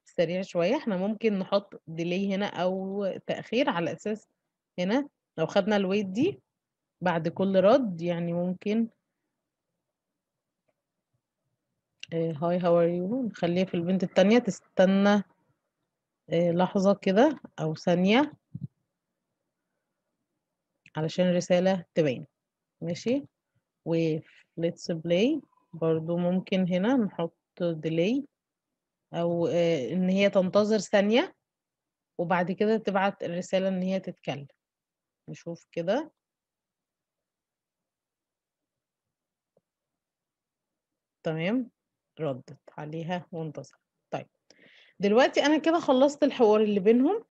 سريع شوية، إحنا ممكن نحُط delay هنا أو تأخير على أساس هنا لو خدنا الwait دي بعد كل رَد يعني ممكن آآ hi how are you نخلّيها في البنت التانية تستنى آآ لحظة كده أو ثانية. علشان الرسالة تبان، ماشي؟ وlet's play برضه ممكن هنا نحُط delay أو آآ إن هي تنتظر ثانية وبعد كده تبعت الرسالة إن هي تتكلم. نشوف كده. تمام، ردِّت عليها وانتظرت. طيب، دلوقتي أنا كده خلّصت الحوار اللي بينهم.